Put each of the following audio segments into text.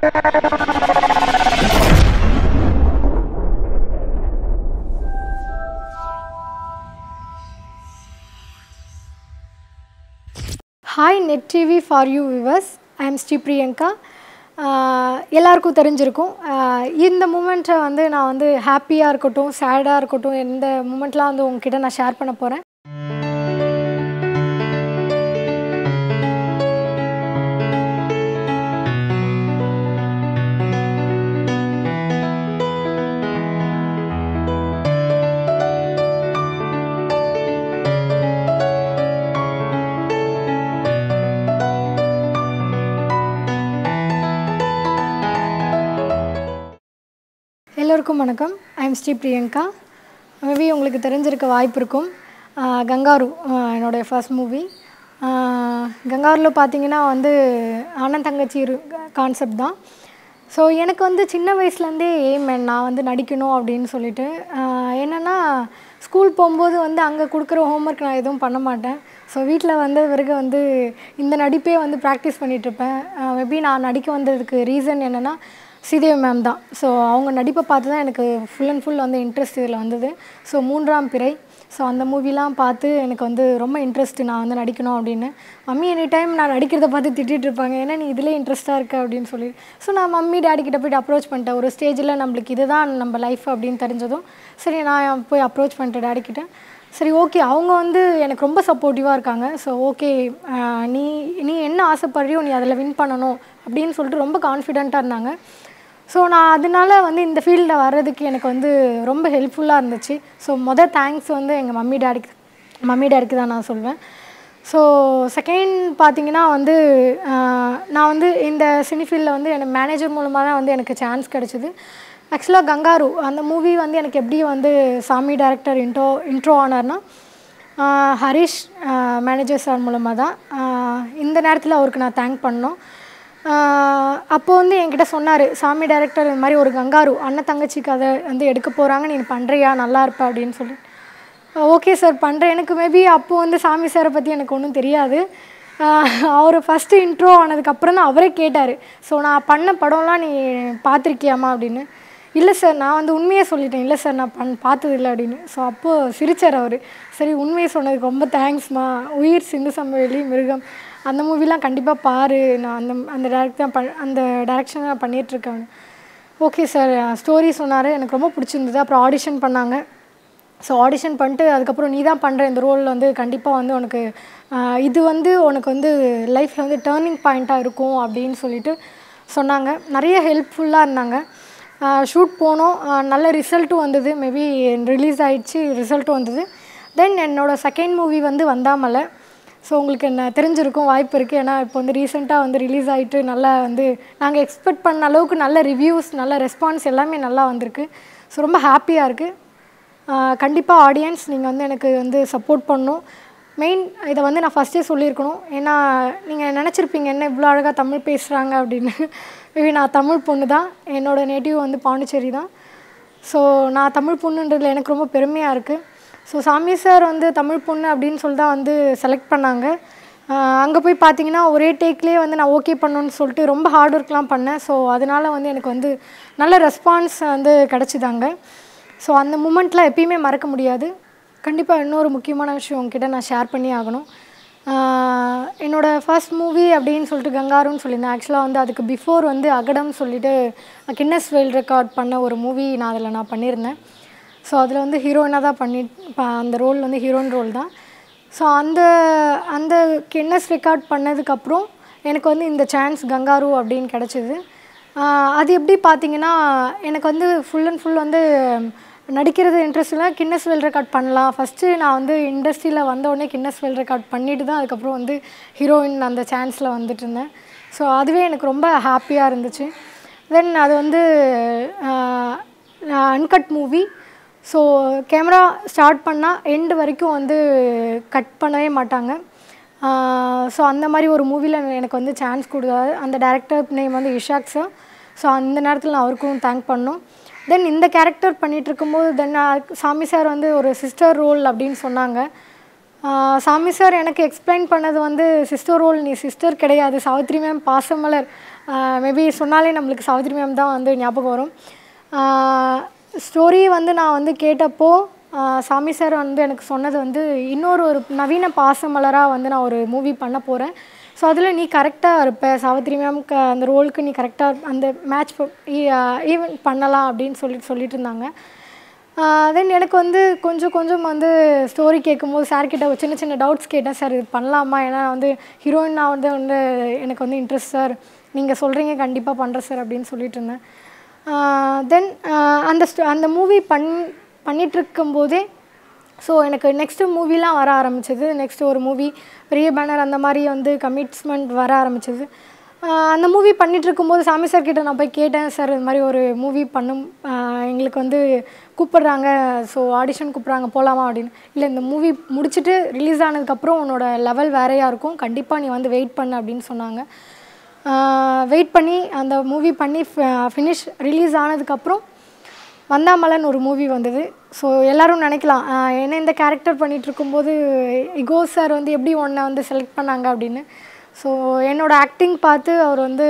hi net TV for you viewers I am Sri Priyanka ஆஹ் எல்லாருக்கும் தெரிஞ்சிருக்கும் ஆஹ் இந்த மூமெண்ட்டை வந்து நான் வந்து ஹாப்பியாக இருக்கட்டும் சேடாக இருக்கட்டும் எந்த மூமெண்ட்லாம் வந்து உங்ககிட்ட நான் ஷேர் பண்ண போகிறேன் எல்லோருக்கும் வணக்கம் I am Sri Priyanka maybe உங்களுக்கு தெரிஞ்சிருக்க வாய்ப்பு இருக்கும் ஆஹ் கங்காரு ஆஹ் என்னுடைய ஃபர்ஸ்ட் மூவி கங்காரில் பார்த்தீங்கன்னா வந்து அண்ணன் தங்கச்சி கான்செப்ட் தான் ஸோ எனக்கு வந்து சின்ன வயசுலேருந்தே எய்ம் நான் வந்து நடிக்கணும் அப்படின்னு சொல்லிட்டு ஆஹ் என்னென்னா ஸ்கூல் போகும்போது வந்து அங்கே கொடுக்குற ஹோம்ஒர்க் நான் எதுவும் பண்ண மாட்டேன் ஸோ வீட்டில் வந்து பிறகு வந்து இந்த நடிப்பே வந்து ப்ராக்டிஸ் பண்ணிகிட்ருப்பேன் மேபி நான் நடிக்க வந்ததுக்கு ரீசன் என்னென்னா ஸ்ரீதேவி மேம் தான் ஸோ அவங்க நடிப்பை பார்த்து தான் எனக்கு ஃபுல் அண்ட் ஃபுல் வந்து இன்ட்ரெஸ்ட் இதில் வந்தது ஸோ மூன்றாம் பிறை ஸோ அந்த மூவிலாம் பார்த்து எனக்கு வந்து ரொம்ப இன்ட்ரெஸ்ட் நான் வந்து நடிக்கணும் அப்படின்னு மம்மி எனி டைம் நான் நடிக்கிறத பார்த்து திட்டிகிட்டு இருப்பாங்க ஏன்னா நீ இதிலே இன்ட்ரெஸ்ட்டாக இருக்க அப்படின்னு சொல்லி ஸோ நான் மம்மி டேடி கிட்ட போய்ட்டு அப்ரோச் பண்ணிட்டேன் ஒரு ஸ்டேஜில் நம்மளுக்கு இதுதான் நம்ம லைஃப் அப்படின்னு தெரிஞ்சதும் சரி நான் போய் அப்ரோச் பண்ணிட்டேன் டேடி கிட்ட சரி ஓகே அவங்க வந்து எனக்கு ரொம்ப சப்போர்ட்டிவாக இருக்காங்க ஸோ ஓகே நீ நீ என்ன ஆசைப்படுறியோ நீ அதில் வின் பண்ணணும் அப்படின்னு சொல்லிட்டு ரொம்ப கான்ஃபிடெண்ட்டாக இருந்தாங்க ஸோ நான் அதனால வந்து இந்த ஃபீல்டில் வர்றதுக்கு எனக்கு வந்து ரொம்ப ஹெல்ப்ஃபுல்லாக இருந்துச்சு ஸோ மொதல் தேங்க்ஸ் வந்து எங்கள் மம்மி டேடிக்கு மம்மி டேடிக்கு தான் நான் சொல்வேன் ஸோ செகண்ட் பார்த்தீங்கன்னா வந்து ஆஹ், நான் வந்து இந்த சினி ஃபீல்டில் வந்து எனக்கு மேனேஜர் மூலமாக தான் வந்து எனக்கு சான்ஸ் கிடச்சிது ஆக்சுவலாக கங்காரு அந்த மூவி வந்து எனக்கு எப்படி வந்து சாமி டைரக்டர் இன்ட்ரோ இன்ட்ரோ ஆனார்னா ஆஹ், ஹரிஷ் மேனேஜர் சார் மூலமாக தான் ஆஹ், இந்த நேரத்தில் அவருக்கு நான் தேங்க் பண்ணோம் அப்போ வந்து என்கிட்ட சொன்னார் சாமி டைரக்டர் இந்த மாதிரி ஒரு கங்காரு அண்ணன் தங்கச்சி கதை வந்து எடுக்க போகிறாங்க நீ பண்ணுறியா நல்லா இருப்ப அப்படின்னு சொல்லி ஓகே சார் பண்ணுறேன் எனக்கு மேபி அப்போ வந்து சாமி சாரை பற்றி எனக்கு ஒன்றும் தெரியாது அவர் ஃபஸ்ட்டு இன்ட்ரோ ஆனதுக்கப்புறம் தான் அவரே கேட்டார் ஸோ நான் பண்ண படம்லாம் நீ பார்த்துருக்கியாமா அப்படின்னு இல்லை சார் நான் வந்து உண்மையை சொல்லிட்டேன் இல்லை சார் நான் பண் பார்த்ததில்ல அப்படின்னு ஸோ அப்போது சிரிச்சார் அவர் சரி உண்மையை சொன்னதுக்கு ரொம்ப தேங்க்ஸ்மா உயிர் சிந்து சமவெளி மிருகம் அந்த மூவிலாம் கண்டிப்பாக பாரு நான் அந்த அந்த டேரக்ட் தான் பண் அந்த டேரக்ஷன் நான் பண்ணிகிட்ருக்கேன் ஓகே சார் ஸ்டோரி சொன்னார் எனக்கு ரொம்ப பிடிச்சிருந்தது அப்புறம் ஆடிஷன் பண்ணாங்க ஸோ ஆடிஷன் பண்ணிட்டு அதுக்கப்புறம் நீ தான் பண்ணுற இந்த ரோல் வந்து கண்டிப்பாக வந்து உனக்கு ஆஹ், இது வந்து உனக்கு வந்து லைஃப்பில் வந்து டேர்னிங் பாயிண்ட்டாக இருக்கும் அப்படின்னு சொல்லிட்டு சொன்னாங்க நிறைய ஹெல்ப்ஃபுல்லாக இருந்தாங்க ஷூட் போனோம் ஆஹ், நல்ல ரிசல்ட்டும் வந்தது மேபி ரிலீஸ் ஆயிடுச்சு ரிசல்ட்டும் வந்தது தென் என்னோடய செகண்ட் மூவி வந்து வந்தாமலை ஸோ உங்களுக்கு என்ன தெரிஞ்சிருக்கும் வாய்ப்பு இருக்குது ஏன்னா இப்போ வந்து ரீசெண்டாக வந்து ரிலீஸ் ஆகிட்டு நல்லா வந்து நாங்கள் எக்ஸ்பெக்ட் பண்ண அளவுக்கு நல்ல ரிவ்யூஸ் நல்ல ரெஸ்பான்ஸ் எல்லாமே நல்லா வந்திருக்கு ஸோ ரொம்ப ஹாப்பியாக இருக்குது கண்டிப்பாக ஆடியன்ஸ் நீங்கள் வந்து எனக்கு வந்து சப்போர்ட் பண்ணணும் மெயின் இதை வந்து நான் ஃபஸ்ட்டே சொல்லியிருக்கணும் ஏன்னா நீங்கள் நினச்சிருப்பீங்க என்ன இவ்வளோ அழகாக தமிழ் பேசுகிறாங்க அப்படின்னு மேபி நான் தமிழ் பொண்ணு தான் என்னோடய நேட்டிவ் வந்து பாண்டிச்சேரி தான் ஸோ நான் தமிழ் பொண்ணுன்றதுல எனக்கு ரொம்ப பெருமையாக இருக்குது ஸோ சாமி சார் வந்து தமிழ் பொண்ணு அப்படின்னு சொல்லி தான் வந்து செலக்ட் பண்ணாங்க அங்கே போய் பார்த்தீங்கன்னா ஒரே டேக்லேயே வந்து நான் ஓகே பண்ணணும்னு சொல்லிட்டு ரொம்ப ஹார்ட் ஒர்க்லாம் பண்ணேன் ஸோ அதனால் வந்து எனக்கு வந்து நல்ல ரெஸ்பான்ஸ் வந்து கிடச்சிதாங்க ஸோ அந்த மூமெண்ட்லாம் எப்பயுமே மறக்க முடியாது கண்டிப்பாக இன்னொரு முக்கியமான விஷயம் உங்ககிட்ட நான் ஷேர் பண்ணி ஆகணும் ஆஹ் என்னோட ஃபர்ஸ்ட் மூவி அப்படின்னு சொல்லிட்டு கங்காருன்னு சொல்லியிருந்தேன் ஆக்சுவலாக வந்து அதுக்கு பிஃபோர் வந்து அகடம் சொல்லிட்டு கின்னஸ் வேர்ல்ட் ரெக்கார்ட் பண்ண ஒரு மூவி நான் அதில் நான் பண்ணியிருந்தேன் ஸோ அதில் வந்து ஹீரோயினாக தான் பண்ணி ப- அந்த ரோல் வந்து ஹீரோயின் ரோல் தான் ஸோ அந்த அந்த கின்னஸ் ரெக்கார்ட் பண்ணதுக்கப்புறம் எனக்கு வந்து இந்த சான்ஸ் கங்காரு அப்படின்னு கிடச்சிது அது எப்படி பார்த்தீங்கன்னா எனக்கு வந்து ஃபுல் அண்ட் ஃபுல் வந்து நடிக்கிறது இன்ட்ரெஸ்ட் இல்லை கின்னஸ் வேர்ல்ட் ரெக்கார்ட் பண்ணலாம் ஃபஸ்ட்டு நான் வந்து இண்டஸ்ட்ரியில் வந்த உடனே கின்னஸ் வேர்ல்ட் ரெக்கார்ட் பண்ணிட்டு தான் அதுக்கப்புறம் வந்து ஹீரோயின் அந்த சான்ஸில் வந்துட்டு இருந்தேன் ஸோ அதுவே எனக்கு ரொம்ப ஹாப்பியாக இருந்துச்சு தென் அது வந்து uncut movie so camera start பண்ணால் எண்டு வரைக்கும் வந்து கட் பண்ணவே மாட்டாங்க ஸோ அந்த மாதிரி ஒரு மூவியில் எனக்கு வந்து சான்ஸ் கொடுத்தாரு அந்த டேரக்டர் நேம் வந்து இஷாக் சார் ஸோ அந்த நேரத்தில் நான் அவருக்கும் தேங்க் பண்ணோம் தென் இந்த கேரக்டர் பண்ணிகிட்டு இருக்கும்போது தென் சாமி சார் வந்து ஒரு சிஸ்டர் ரோல் அப்படின்னு சொன்னாங்க ஆஹ் சாமி சார் எனக்கு எக்ஸ்பிளைன் பண்ணது வந்து சிஸ்டர் ரோல் நீ சிஸ்டர் கிடையாது சாவித்ரி மேம் பாசமலர் மேபி சொன்னாலே நம்மளுக்கு சாவித்ரி மேம் தான் வந்து ஞாபகம் வரும் ஸ்டோரி வந்து நான் வந்து கேட்டப்போ ஆஹ் சாமி சார் வந்து எனக்கு சொன்னது வந்து இன்னொரு ஒரு நவீன பாசமலராக வந்து நான் ஒரு மூவி பண்ண போகிறேன் ஸோ அதில் நீ கரெக்டாக இருப்ப சாவித்ரி மேம் க அந்த ரோலுக்கு நீ கரெக்டாக அந்த மேட்ச் ஈவெண்ட் பண்ணலாம் அப்படின்னு சொல்லிட்டு சொல்லிட்டு இருந்தாங்க தென் எனக்கு வந்து கொஞ்சம் கொஞ்சம் வந்து ஸ்டோரி கேட்கும்போது சார் கிட்ட ஒரு சின்ன சின்ன டவுட்ஸ் கேட்டேன் சார் இது பண்ணலாமா ஏன்னா வந்து ஹீரோயின் நான் வந்து வந்து எனக்கு வந்து இன்ட்ரெஸ்ட் சார் நீங்கள் சொல்கிறீங்க கண்டிப்பாக பண்ணுறேன் சார் அப்படின்னு சொல்லிட்டு இருந்தேன் தென் அந்த st- அந்த மூவி பண் பண்ணிகிட்ருக்கும்போதே ஸோ எனக்கு நெக்ஸ்ட்டு மூவிலாம் வர ஆரம்பிச்சது நெக்ஸ்ட்டு ஒரு மூவி பெரிய பேனர் அந்த மாதிரி வந்து கமிட்ஸ்மெண்ட் வர ஆரம்பிச்சது ஆஹ் அந்த மூவி பண்ணிட்டு இருக்கும்போது சாமி சார் கிட்ட நான் போய் கேட்டேன் சார் இது மாதிரி ஒரு மூவி பண்ணும் ஆஹ் எங்களுக்கு வந்து கூப்பிடுறாங்க ஸோ ஆடிஷன் கூப்பிட்றாங்க போகலாமா அப்படின்னு இல்லை இந்த மூவி முடிச்சுட்டு ரிலீஸ் ஆனதுக்கப்புறம் உன்னோட லெவல் வேறையாக இருக்கும் கண்டிப்பாக நீ வந்து வெயிட் பண்ணு அப்படின்னு சொன்னாங்க வெயிட் பண்ணி அந்த மூவி பண்ணி ஃபினிஷ் ரிலீஸ் ஆனதுக்கப்புறம் வந்தாமலன் ஒரு மூவி வந்தது ஸோ எல்லாரும் நினைக்கலாம் ஆஹ் என்ன இந்த கேரக்டர் பண்ணிட்டு இருக்கும்போது இகோ சார் வந்து எப்படி உன்னை வந்து செலக்ட் பண்ணாங்க அப்படின்னு ஸோ என்னோட ஆக்டிங் பார்த்து அவர் வந்து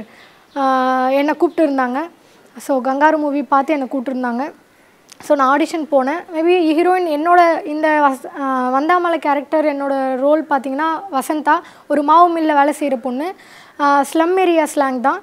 ஆஹ் என்னை கூப்பிட்டு இருந்தாங்க ஸோ கங்காரு மூவி பார்த்து என்னை கூப்பிட்டுருந்தாங்க ஸோ நான் ஆடிஷன் போனேன் மேபி ஹீரோயின் என்னோட இந்த வஸ் ஆஹ் வந்தாமலை கேரக்டர் என்னோட ரோல் பார்த்தீங்கன்னா வசந்தா ஒரு மாவு மில்லில் வேலை செய்கிற பொண்ணு ஸ்லம் ஏரியா ஸ்லாங் தான்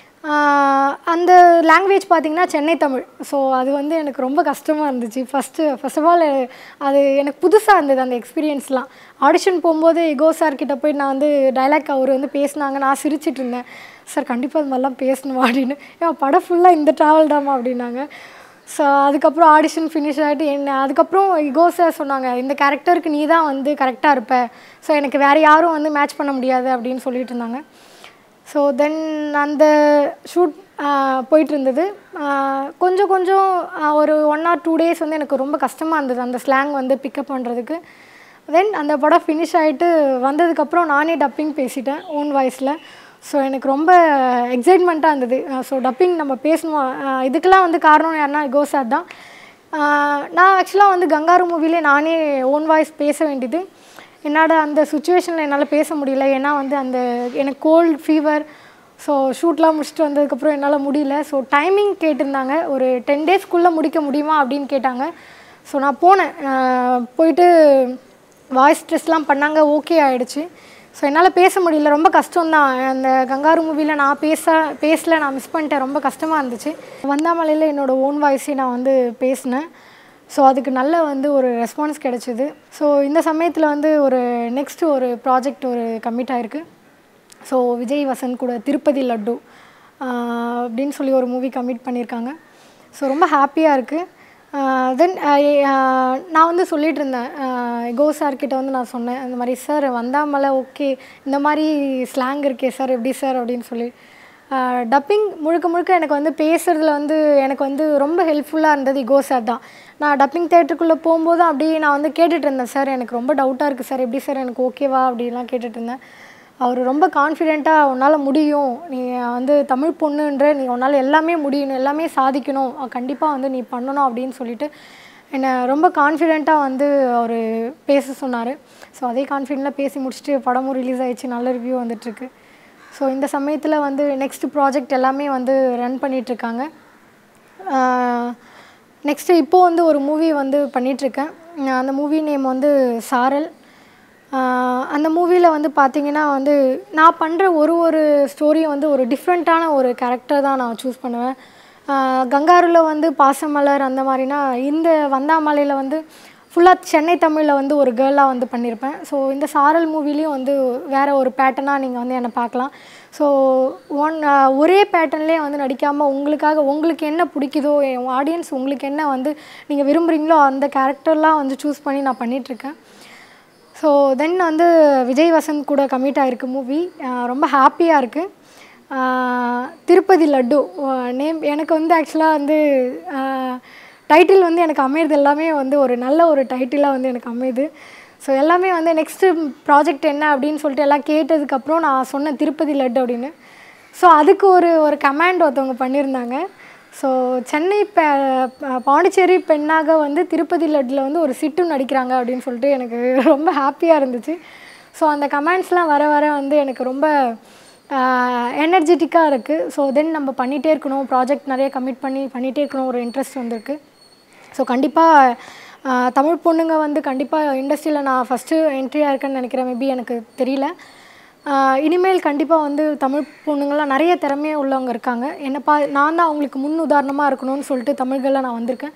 ஆஹ் அந்த லாங்குவேஜ் பார்த்தீங்கன்னா சென்னை தமிழ் ஸோ அது வந்து எனக்கு ரொம்ப கஷ்டமாக இருந்துச்சு ஃபஸ்ட்டு ஃபர்ஸ்ட் ஆஃப் ஆல் அது எனக்கு புதுசாக இருந்தது அந்த எக்ஸ்பீரியன்ஸ்லாம் ஆடிஷன் போகும்போது இகோ சார் கிட்ட போய் நான் வந்து டைலாக் அவர் வந்து பேசினாங்க நான் சிரிச்சிட்டு இருந்தேன் சார் கண்டிப்பாக இது மாதிரிலாம் பேசணுமா அப்படின்னு ஏன் படம் ஃபுல்லாக இந்த ட்ராவல் தாமா அப்படின்னாங்க ஸோ அதுக்கப்புறம் ஆடிஷன் ஃபினிஷ் ஆகிட்டு என்ன அதுக்கப்புறம் இகோ சார் சொன்னாங்க இந்த கேரக்டருக்கு நீ தான் வந்து கரெக்டாக இருப்ப ஸோ எனக்கு வேறு யாரும் வந்து மேட்ச் பண்ண முடியாது அப்படின்னு சொல்லிட்டு இருந்தாங்க ஸோ தென் அந்த ஷூட் போயிட்டு இருந்தது ஆஹ் கொஞ்சம் கொஞ்சம் ஆஹ் ஒரு ஒன் ஆர் டூ டேஸ் வந்து எனக்கு ரொம்ப கஷ்டமாக இருந்தது அந்த ஸ்லாங் வந்து பிக்கப் பண்ணுறதுக்கு தென் அந்த படம் ஃபினிஷ் ஆகிட்டு வந்ததுக்கப்புறம் நானே டப்பிங் பேசிட்டேன் ஓன் வாய்ஸில் ஸோ எனக்கு ரொம்ப எக்ஸைட்மெண்ட்டாக இருந்தது ஸோ டப்பிங் நம்ம பேசணும் ஆஹ் இதுக்கெல்லாம் வந்து காரணம் யாருன்னா கோசார் தான் ஆஹ் நான் ஆக்சுவலாக வந்து கங்காரு மூவிலே நானே ஓன் வாய்ஸ் பேச வேண்டியது என்னோட அந்த சுச்சுவேஷனில் என்னால் பேச முடியல ஏன்னா வந்து அந்த எனக்கு கோல்டு ஃபீவர் ஸோ ஷூட்லாம் முடிச்சுட்டு வந்ததுக்கப்புறம் என்னால் முடியல ஸோ டைமிங் கேட்டிருந்தாங்க ஒரு டென் டேஸ்க்குள்ளே முடிக்க முடியுமா அப்படின்னு கேட்டாங்க ஸோ நான் போனேன் ஆஹ் போயிட்டு வாய்ஸ் டெஸ்ட்லாம் பண்ணாங்க ஓகே ஆயிடுச்சு ஸோ என்னால் பேச முடியல ரொம்ப கஷ்டம்தான் அந்த கங்காரு மூவியில் நான் பேச பேசல நான் மிஸ் பண்ணிட்டேன் ரொம்ப கஷ்டமாக இருந்துச்சு வந்தாமலையில் என்னோடய ஓன் வாய்ஸே நான் வந்து பேசினேன் ஸோ அதுக்கு நல்ல வந்து ஒரு ரெஸ்பான்ஸ் கிடைச்சிது ஸோ இந்த சமயத்தில் வந்து ஒரு நெக்ஸ்ட் ஒரு ப்ராஜெக்ட் ஒரு கமிட் ஆயிருக்கு ஸோ விஜய் வசந்த் கூட திருப்பதி லட்டு ஆஹ் அப்படின்னு சொல்லி ஒரு மூவி கமிட் பண்ணியிருக்காங்க ஸோ ரொம்ப ஹாப்பியாக இருக்குது தென் நான் வந்து சொல்லிட்டு இருந்தேன் கோ சார் கிட்ட வந்து நான் சொன்னேன் அந்த மாதிரி சார் வந்தாமலை ஓகே இந்த மாதிரி ஸ்லாங் இருக்கே சார் எப்படி சார் அப்படின்னு சொல்லி டப்பிங் முழுக்க முழுக்க எனக்கு வந்து பேசுகிறதுல வந்து எனக்கு வந்து ரொம்ப ஹெல்ப்ஃபுல்லாக இருந்தது இகோ சார் தான் நான் டப்பிங் தேட்டருக்குள்ளே போகும்போது அப்படியே நான் வந்து கேட்டுட்டு இருந்தேன் சார் எனக்கு ரொம்ப டவுட்டாக இருக்குது சார் எப்படி சார் எனக்கு ஓகேவா அப்படிலாம் கேட்டுட்டு இருந்தேன் அவர் ரொம்ப கான்ஃபிடெண்ட்டாக உன்னால் முடியும் நீ வந்து தமிழ் பொண்ணுன்ற நீ உன்னால் எல்லாமே முடியணும் எல்லாமே சாதிக்கணும் கண்டிப்பாக வந்து நீ பண்ணணும் அப்படின்னு சொல்லிட்டு என்னை ரொம்ப கான்ஃபிடெண்ட்டாக வந்து அவர் பேச சொன்னார் ஸோ அதே கான்ஃபிடெண்ட்டாக பேசி முடிச்சுட்டு படமும் ரிலீஸ் ஆயிடுச்சு நல்ல ரிவ்யூ வந்துட்டுருக்கு ஸோ இந்த சமயத்தில் வந்து நெக்ஸ்ட் ப்ராஜெக்ட் எல்லாமே வந்து ரன் பண்ணிகிட்ருக்காங்க நெக்ஸ்ட்டு இப்போது வந்து ஒரு மூவி வந்து பண்ணிகிட்ருக்கேன் அந்த மூவி நேம் வந்து சாரல் ஆஹ் அந்த மூவியில் வந்து பார்த்தீங்கன்னா வந்து நான் பண்ணுற ஒரு ஒரு ஸ்டோரியும் வந்து ஒரு டிஃப்ரெண்ட்டான ஒரு கேரக்டர் தான் நான் சூஸ் பண்ணுவேன் ஆஹ் கங்காருல வந்து பாசமலர் அந்த மாதிரினா இந்த வந்தாமலையில் வந்து ஃபுல்லாக சென்னை தமிழில் வந்து ஒரு கேர்ளாக வந்து பண்ணியிருப்பேன் ஸோ இந்த சாரல் மூவிலையும் வந்து வேறு ஒரு பேட்டர்னாக நீங்கள் வந்து என்னை பார்க்கலாம் ஸோ ஒன் ஒரே பேட்டர்ன்லேயே வந்து நடிக்காமல் உங்களுக்காக உங்களுக்கு என்ன பிடிக்குதோ ஆடியன்ஸ் உங்களுக்கு என்ன வந்து நீங்கள் விரும்புகிறீங்களோ அந்த கேரக்டர்லாம் வந்து சூஸ் பண்ணி நான் பண்ணிகிட்ருக்கேன் ஸோ தென் வந்து விஜய் வசந்த் கூட கமிட் ஆகிருக்கு மூவி ரொம்ப ஹாப்பியாக இருக்குது திருப்பதி லட்டு நேம் எனக்கு வந்து ஆக்சுவலாக வந்து டைட்டில் வந்து எனக்கு அமையுது எல்லாமே வந்து ஒரு நல்ல ஒரு டைட்டிலாக வந்து எனக்கு அமையுது ஸோ எல்லாமே வந்து நெக்ஸ்ட்டு ப்ராஜெக்ட் என்ன அப்படின்னு சொல்லிட்டு எல்லாம் கேட்டதுக்கப்புறம் நான் சொன்னேன் திருப்பதி லட்டு அப்படின்னு ஸோ அதுக்கு ஒரு ஒரு கமாண்ட் ஒருத்தவங்க பண்ணியிருந்தாங்க ஸோ சென்னை பே பாண்டிச்சேரி பெண்ணாக வந்து திருப்பதி லட்டில் வந்து ஒரு சிட்டு நடிக்கிறாங்க அப்படின்னு சொல்லிட்டு எனக்கு ரொம்ப ஹாப்பியாக இருந்துச்சு ஸோ அந்த கமெண்ட்ஸ்லாம் வர வர வந்து எனக்கு ரொம்ப எனர்ஜெட்டிக்காக இருக்குது ஸோ தென் நம்ம பண்ணிகிட்டே இருக்கணும் ப்ராஜெக்ட் நிறைய கமிட் பண்ணி பண்ணிகிட்டே இருக்கணும் ஒரு இன்ட்ரெஸ்ட் வந்திருக்கு ஸோ கண்டிப்பாக தமிழ் பொண்ணுங்க வந்து கண்டிப்பாக இண்டஸ்ட்ரியில் நான் ஃபஸ்ட்டு என்ட்ரியாக இருக்கேன்னு நினைக்கிறேன் மேபி எனக்கு தெரியல ஆஹ் இனிமேல் கண்டிப்பாக வந்து தமிழ் பொண்ணுங்கள்லாம் நிறைய திறமையே உள்ளவங்க இருக்காங்க என்னப்பா நான் தான் அவங்களுக்கு முன் உதாரணமாக இருக்கணும்னு சொல்லிட்டு தமிழ்களில் நான் வந்திருக்கேன்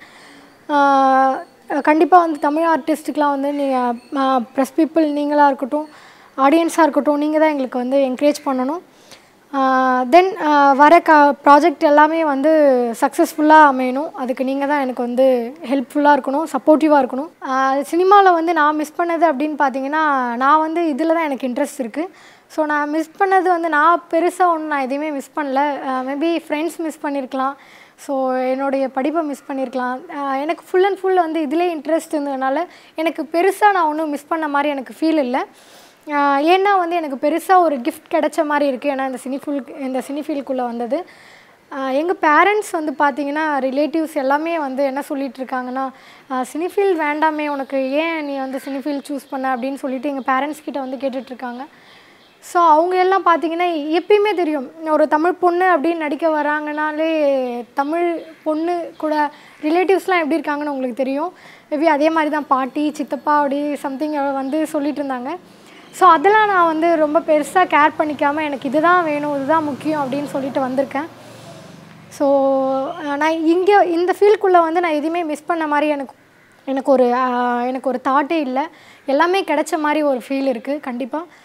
கண்டிப்பாக வந்து தமிழ் ஆர்டிஸ்ட்டுக்கெலாம் வந்து நீங்கள் ப்ரெஸ் பீப்புள் நீங்களாக இருக்கட்டும் ஆடியன்ஸாக இருக்கட்டும் நீங்கள் தான் எங்களுக்கு வந்து என்கரேஜ் பண்ணணும் தென் வர க ப்ராஜெக்ட் எல்லாமே வந்து சக்ஸஸ்ஃபுல்லாக அமையணும் அதுக்கு நீங்கள் தான் எனக்கு வந்து ஹெல்ப்ஃபுல்லாக இருக்கணும் சப்போர்ட்டிவாக இருக்கணும் சினிமாவில் வந்து நான் மிஸ் பண்ணது அப்படின்னு பார்த்தீங்கன்னா நான் வந்து இதில் தான் எனக்கு இன்ட்ரெஸ்ட் இருக்குது ஸோ நான் மிஸ் பண்ணது வந்து நான் பெருசாக ஒன்றும் நான் எதையுமே மிஸ் பண்ணல மேபி ஃப்ரெண்ட்ஸ் மிஸ் பண்ணியிருக்கலாம் ஸோ என்னுடைய படிப்பை மிஸ் பண்ணியிருக்கலாம் ஆஹ் எனக்கு ஃபுல் அண்ட் ஃபுல் வந்து இதிலே இன்ட்ரெஸ்ட் இருந்ததுனால எனக்கு பெருசாக நான் ஒன்றும் மிஸ் பண்ண மாதிரி எனக்கு ஃபீல் இல்லை ஆஹ் ஏன்னா வந்து எனக்கு பெருசாக ஒரு கிஃப்ட் கிடைச்ச மாதிரி இருக்குது ஏன்னா இந்த சினிஃபுல் இந்த சினிஃபீல்டுக்குள்ளே வந்தது எங்கள் பேரண்ட்ஸ் வந்து பார்த்தீங்கன்னா ரிலேட்டிவ்ஸ் எல்லாமே வந்து என்ன சொல்லிட்டு இருக்காங்கன்னா சினிஃபீல் வேண்டாமே உனக்கு ஏன் நீ வந்து சினிஃபீல் சூஸ் பண்ண அப்படின்னு சொல்லிட்டு எங்கள் பேரண்ட்ஸ் கிட்ட வந்து கேட்டுட்ருக்காங்க ஸோ அவங்க எல்லாம் பார்த்தீங்கன்னா எப்பயுமே தெரியும் ஒரு தமிழ் பொண்ணு அப்படின்னு நடிக்க வராங்கனாலே தமிழ் பொண்ணு கூட ரிலேட்டிவ்ஸ்லாம் எப்படி இருக்காங்கன்னு உங்களுக்கு தெரியும் மேபி அதே மாதிரி தான் பாட்டி சித்தப்பா அப்படி சம்திங் வந்து சொல்லிட்டு இருந்தாங்க ஸோ அதெல்லாம் நான் வந்து ரொம்ப பெருசாக கேர் பண்ணிக்காமல் எனக்கு இதுதான் வேணும் இதுதான் முக்கியம் அப்படின்னு சொல்லிட்டு வந்திருக்கேன் ஸோ நான் இங்கே இந்த ஃபீல்டுக்குள்ளே வந்து நான் எதுவுமே மிஸ் பண்ண மாதிரி எனக்கு எனக்கு ஒரு ஆஹ், எனக்கு ஒரு தாட்டே இல்லை எல்லாமே கிடைச்ச மாதிரி ஒரு ஃபீல் இருக்குது கண்டிப்பாக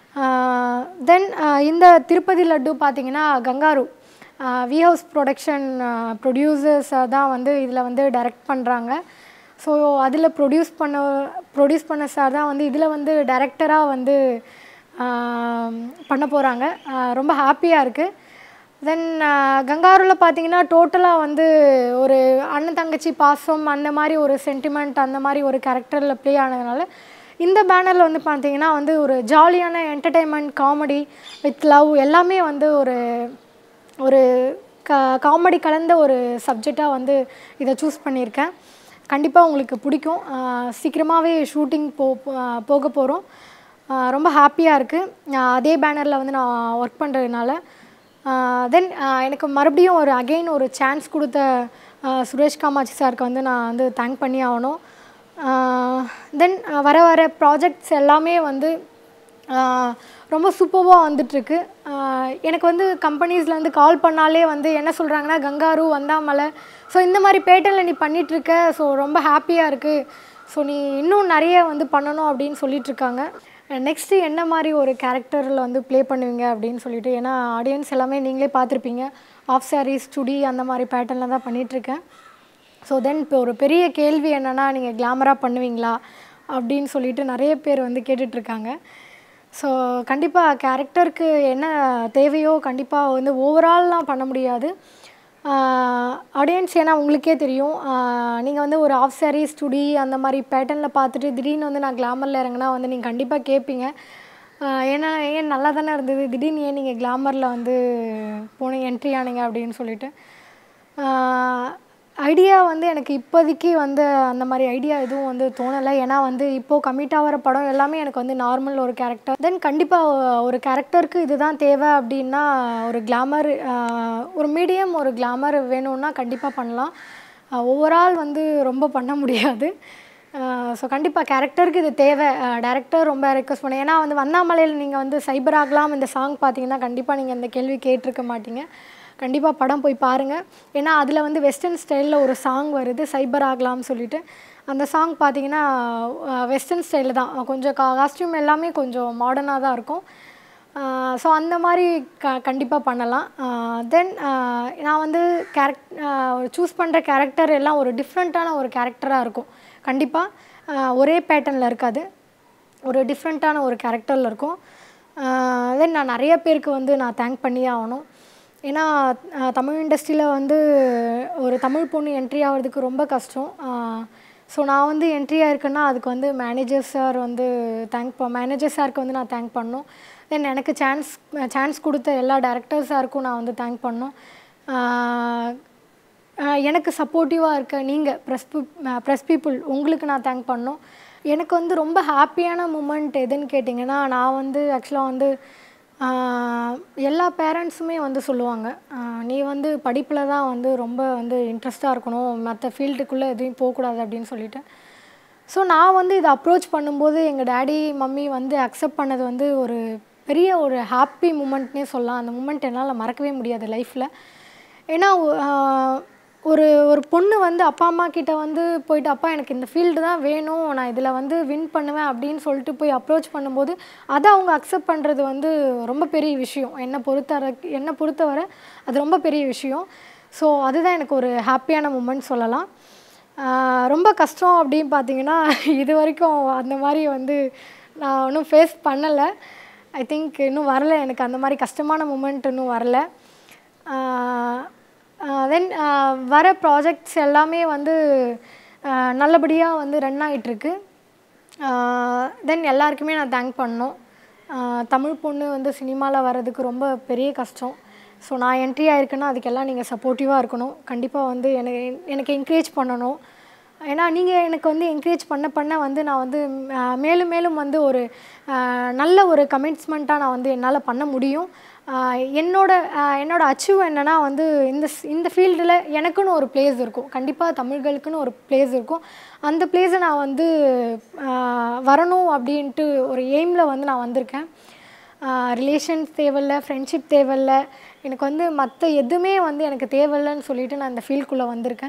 தென் இந்த திருப்பதி லட்டு பார்த்தீங்கன்னா Kangaroo V house production producers தான் வந்து இதில் வந்து டைரக்ட் பண்ணுறாங்க ஸோ அதில் ப்ரொடியூஸ் பண்ண ப்ரொடியூஸ் பண்ண சார் தான் வந்து இதில் வந்து டைரக்டராக வந்து ஆஹ், பண்ண போகிறாங்க ரொம்ப ஹாப்பியாக இருக்குது தென் கங்காருவில் பார்த்தீங்கன்னா டோட்டலாக வந்து ஒரு அண்ணன் தங்கச்சி பாசம் அந்த மாதிரி ஒரு சென்டிமெண்ட் அந்த மாதிரி ஒரு கேரக்டரில் ப்ளே ஆனதுனால இந்த பேனரில் வந்து பார்த்தீங்கன்னா வந்து ஒரு ஜாலியான என்டர்டெயின்மெண்ட் காமெடி வித் லவ் எல்லாமே வந்து ஒரு ஒரு க காமெடி கலந்த ஒரு சப்ஜெக்டாக வந்து இதை சூஸ் பண்ணியிருக்கேன் கண்டிப்பாக உங்களுக்கு பிடிக்கும் சீக்கிரமாகவே ஷூட்டிங் போ போ- போக போகிறோம் ரொம்ப ஹாப்பியாக இருக்குது அதே பேனரில் வந்து நான் ஒர்க் பண்ணுறதுனால தென் எனக்கு மறுபடியும் ஒரு அகெயின் ஒரு சான்ஸ் கொடுத்த ஆஹ் சுரேஷ் காமாட்சி சாருக்கு வந்து நான் வந்து தேங்க் பண்ணி ஆகணும் தென் வர வர ப்ராஜெக்ட்ஸ் எல்லாமே வந்து ஆஹ் ரொம்ப சூப்பராக வந்துட்டுருக்கு எனக்கு வந்து கம்பெனிஸ்லேருந்து கால் பண்ணாலே வந்து என்ன சொல்கிறாங்கன்னா கங்காரு வந்தாமலை ஸோ இந்த மாதிரி பேட்டர்னில் நீ பண்ணிகிட்ருக்க ஸோ ரொம்ப ஹாப்பியாக இருக்குது ஸோ நீ இன்னும் நிறைய வந்து பண்ணணும் அப்படின்னு சொல்லிட்டு இருக்காங்க நெக்ஸ்ட்டு என்ன மாதிரி ஒரு கேரக்டரில் வந்து ப்ளே பண்ணுவீங்க அப்படின்னு சொல்லிட்டு ஏன்னா ஆடியன்ஸ் எல்லாமே நீங்களே பார்த்துருப்பீங்க ஆஃப் சாரீஸ் சுடி அந்த மாதிரி பேட்டர்னில் தான் பண்ணிகிட்ருக்கேன் ஸோ தென் இப்போ ஒரு பெரிய கேள்வி என்னென்னா நீங்கள் கிளாமராக பண்ணுவீங்களா அப்படின்னு சொல்லிட்டு நிறைய பேர் வந்து கேட்டுட்ருக்காங்க ஸோ கண்டிப்பாக கேரக்டருக்கு என்ன தேவையோ கண்டிப்பாக வந்து ஓவரால்லாம் பண்ண முடியாது ஆடியன்ஸ் ஏன்னா உங்களுக்கே தெரியும் நீங்கள் வந்து ஒரு ஆஃப் சாரீ ஸ்டுடி அந்த மாதிரி பேட்டர்னில் பார்த்துட்டு திடீர்னு வந்து நான் கிளாமரில் இறங்கினா வந்து நீங்கள் கண்டிப்பாக கேட்பீங்க ஆஹ் ஏன்னா ஏன் நல்லா தானே இருந்தது திடீர்னு ஏன் நீங்கள் கிளாமரில் வந்து போனீங்க என்ட்ரி ஆனீங்க அப்படின்னு சொல்லிட்டு ஐடியா வந்து எனக்கு இப்போதைக்கு வந்து அந்த மாதிரி ஐடியா எதுவும் வந்து தோணலை ஏன்னா வந்து இப்போது கமிட் ஆகிற படம் எல்லாமே எனக்கு வந்து நார்மல் ஒரு கேரக்டர் தென் கண்டிப்பாக ஒரு கேரக்டருக்கு இதுதான் தேவை அப்படின்னா ஒரு கிளாமர் ஒரு மீடியம் ஒரு கிளாமர் வேணும்னா கண்டிப்பாக பண்ணலாம் ஓவரால் வந்து ரொம்ப பண்ண முடியாது ஸோ கண்டிப்பாக கேரக்டருக்கு இது தேவை டேரக்டர் ரொம்ப ரெக்வஸ்ட் பண்ணேன் ஏன்னா வந்து வண்ணாமலையில் நீங்கள் வந்து சைபர் ஆகலாம் இந்த சாங் பார்த்தீங்கன்னா கண்டிப்பாக நீங்கள் இந்த கேள்வி கேட்டிருக்க மாட்டீங்க கண்டிப்பாக படம் போய் பாருங்கள் ஏன்னா அதில் வந்து வெஸ்டர்ன் ஸ்டைலில் ஒரு சாங் வருது சைபர் ஆகலாம்னு சொல்லிட்டு அந்த சாங் பார்த்தீங்கன்னா வெஸ்டர்ன் ஸ்டைலில் தான் கொஞ்சம் கா காஸ்டியூம் எல்லாமே கொஞ்சம் மாடர்னாக தான் இருக்கும் ஸோ அந்த மாதிரி க கண்டிப்பாக பண்ணலாம் தென் நான் வந்து கேரக்ட் சூஸ் பண்ணுற கேரக்டர் எல்லாம் ஒரு டிஃப்ரெண்ட்டான ஒரு கேரக்டராக இருக்கும் கண்டிப்பாக ஒரே பேட்டர்னில் இருக்காது ஒரு டிஃப்ரெண்ட்டான ஒரு கேரக்டரில் இருக்கும் தென் நான் நிறைய பேருக்கு வந்து நான் தேங்க் பண்ணியே ஆகணும் ஏன்னா அஹ், தமிழ் இண்டஸ்ட்ரியில் வந்து ஒரு தமிழ் பொண்ணு என்ட்ரி ஆகிறதுக்கு ரொம்ப கஷ்டம் ஸோ நான் வந்து என்ட்ரி ஆயிருக்கேன்னா அதுக்கு வந்து மேனேஜர் சார் வந்து தேங்க் மேனேஜர் சாருக்கு வந்து நான் தேங்க் பண்ணணும் தென் எனக்கு சான்ஸ் சான்ஸ் கொடுத்த எல்லா டேரக்டர் சாருக்கும் நான் வந்து தேங்க் பண்ணணும் ஆஹ், ஆஹ், எனக்கு சப்போர்ட்டிவாக இருக்க நீங்கள் ப்ரெஸ் ப்ரெஸ் பீப்புள் உங்களுக்கு நான் தேங்க் பண்ணணும் எனக்கு வந்து ரொம்ப ஹாப்பியான மூமெண்ட் எதுன்னு கேட்டிங்கன்னா நான் வந்து ஆக்சுவலாக வந்து ஆஹ் எல்லா பேரண்ட்ஸுமே வந்து சொல்லுவாங்க ஆஹ் நீ வந்து படிப்பில் தான் வந்து ரொம்ப வந்து இன்ட்ரெஸ்ட்டாக இருக்கணும் மற்ற ஃபீல்டுக்குள்ளே எதுவும் போகக்கூடாது அப்படின்னு சொல்லிட்டு ஸோ நான் வந்து இதை அப்ரோச் பண்ணும்போது எங்கள் டேடி மம்மி வந்து அக்செப்ட் பண்ணது வந்து ஒரு பெரிய ஒரு ஹாப்பி மூமெண்ட்னே சொல்லலாம் அந்த மூமெண்ட் என்னால் மறக்கவே முடியாது லைஃப்பில் ஏன்னா ஒ- ஆஹ் ஒரு ஒரு பொண்ணு வந்து அப்பா அம்மா கிட்ட வந்து போயிட்டு அப்பா எனக்கு இந்த ஃபீல்டு தான் வேணும் நான் இதில் வந்து வின் பண்ணுவேன் அப்படின்னு சொல்லிட்டு போய் அப்ரோச் பண்ணும்போது அதை அவங்க அக்செப்ட் பண்ணுறது வந்து ரொம்ப பெரிய விஷயம் என்னை பொறுத்தவரை என்னை பொறுத்தவரை அது ரொம்ப பெரிய விஷயம் ஸோ அதுதான் எனக்கு ஒரு ஹாப்பியான மூமெண்ட் சொல்லலாம் ஆஹ் ரொம்ப கஷ்டம் அப்படின்னு பார்த்தீங்கன்னா இது வரைக்கும் அந்த மாதிரி வந்து நான் இன்னும் ஃபேஸ் பண்ணலை ஐ திங்க் இன்னும் வரல எனக்கு அந்த மாதிரி கஷ்டமான மூமெண்ட் இன்னும் வரல தென் வர ப்ராஜெக்ட்ஸ் எல்லாமே வந்து நல்லபடியாக வந்து ரன் ஆகிட்டுருக்கு தென் எல்லாருக்குமே நான் தேங்க் பண்ணணும் ஆஹ் தமிழ் பொண்ணு வந்து சினிமாவில் வர்றதுக்கு ரொம்ப பெரிய கஷ்டம் ஸோ நான் என்ட்ரி ஆயிருக்கேன்னா அதுக்கெல்லாம் நீங்கள் சப்போர்ட்டிவாக இருக்கணும் கண்டிப்பாக வந்து எனக்கு எனக்கு என்கரேஜ் பண்ணணும் ஏன்னா நீங்கள் எனக்கு வந்து என்கரேஜ் பண்ண பண்ண வந்து நான் வந்து ஆஹ் மேலும் மேலும் வந்து ஒரு ஆஹ் நல்ல ஒரு கமிட்ஸ்மெண்ட்டாக நான் வந்து என்னால் பண்ண முடியும் ஆஹ் என்னோட ஆஹ் என்னோட அச்சீவ் என்னன்னா வந்து இந்த ஸ்- இந்த ஃபீல்டில் எனக்குன்னு ஒரு பிளேஸ் இருக்கும் கண்டிப்பாக தமிழ்களுக்குன்னு ஒரு பிளேஸ் இருக்கும் அந்த பிளேஸை நான் வந்து ஆஹ் வரணும் அப்படின்ட்டு ஒரு எய்மில் வந்து நான் வந்திருக்கேன் ரிலேஷன்ஸ் தேவையில்ல ஃப்ரெண்ட்ஷிப் தேவையில்ல எனக்கு வந்து மற்ற எதுவுமே வந்து எனக்கு தேவையில்லைன்னு சொல்லிட்டு நான் இந்த ஃபீல்டுக்குள்ளே வந்திருக்கேன்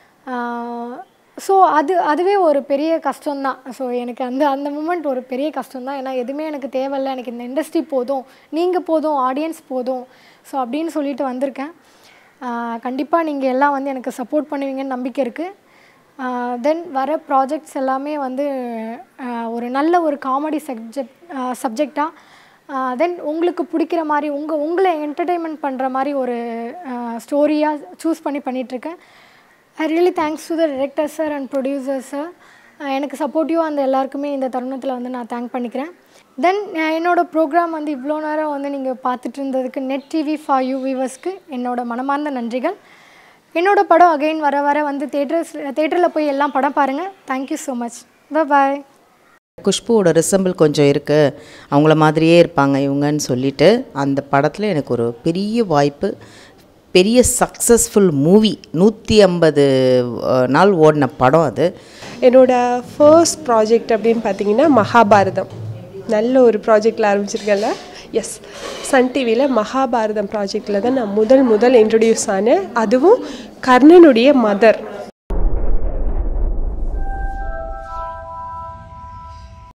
ஸோ அது அதுவே ஒரு பெரிய கஷ்டம்தான் ஸோ எனக்கு அந்த அந்த மூமெண்ட் ஒரு பெரிய கஷ்டம்தான் ஏன்னா எதுவுமே எனக்கு தேவையில்ல எனக்கு இந்த இண்டஸ்ட்ரி போதும் நீங்கள் போதும் ஆடியன்ஸ் போதும் ஸோ அப்படின்னு சொல்லிட்டு வந்திருக்கேன் கண்டிப்பாக நீங்கள் எல்லாம் வந்து எனக்கு சப்போர்ட் பண்ணுவீங்கன்னு நம்பிக்கை இருக்குது தென் வர ப்ராஜெக்ட்ஸ் எல்லாமே வந்து ஆஹ் ஒரு நல்ல ஒரு காமெடி சப்ஜெக்ட் சப்ஜெக்டாக தென் உங்களுக்கு பிடிக்கிற மாதிரி உங்கள் உங்களை என்டர்டெயின்மெண்ட் பண்ணுற மாதிரி ஒரு ஸ்டோரியாக சூஸ் பண்ணி பண்ணிகிட்ருக்கேன் I really thanks to the director sir and producer sir எனக்கு சப்போர்ட்டிவாக அந்த எல்லாருக்குமே இந்த தருணத்தில் வந்து நான் தேங்க் பண்ணிக்கிறேன் தென் என்னோட ப்ரோக்ராம் வந்து இவ்வளோ நேரம் வந்து நீங்கள் பார்த்துட்டு இருந்ததுக்கு நெட் டிவி ஃபார் யூ வியூவர்ஸ்க்கு என்னோட மனமார்ந்த நன்றிகள் என்னோட படம் அகைன் வர வர வந்து தேட்டர்ஸ் தேட்டரில் போய் எல்லாம் படம் பாருங்கள் தேங்க்யூ ஸோ மச் பாய் குஷ்புவோட ரிசம்பிள் கொஞ்சம் இருக்குது அவங்கள மாதிரியே இருப்பாங்க இவங்கன்னு சொல்லிட்டு அந்த படத்தில் எனக்கு ஒரு பெரிய வாய்ப்பு பெரிய சக்ஸஸ்ஃபுல் மூவி நூற்றி ஐம்பது நாள் ஓடின படம் அது என்னோட ஃபர்ஸ்ட் ப்ராஜெக்ட் அப்படின்னு பார்த்தீங்கன்னா மகாபாரதம் நல்ல ஒரு ப்ராஜெக்டில் ஆரம்பிச்சிருக்கேன்ல எஸ் சன் டிவியில் மகாபாரதம் ப்ராஜெக்டில் தான் நான் முதல் முதல் இன்ட்ரடியூஸ் ஆனேன் அதுவும் கர்ணனுடைய மதர்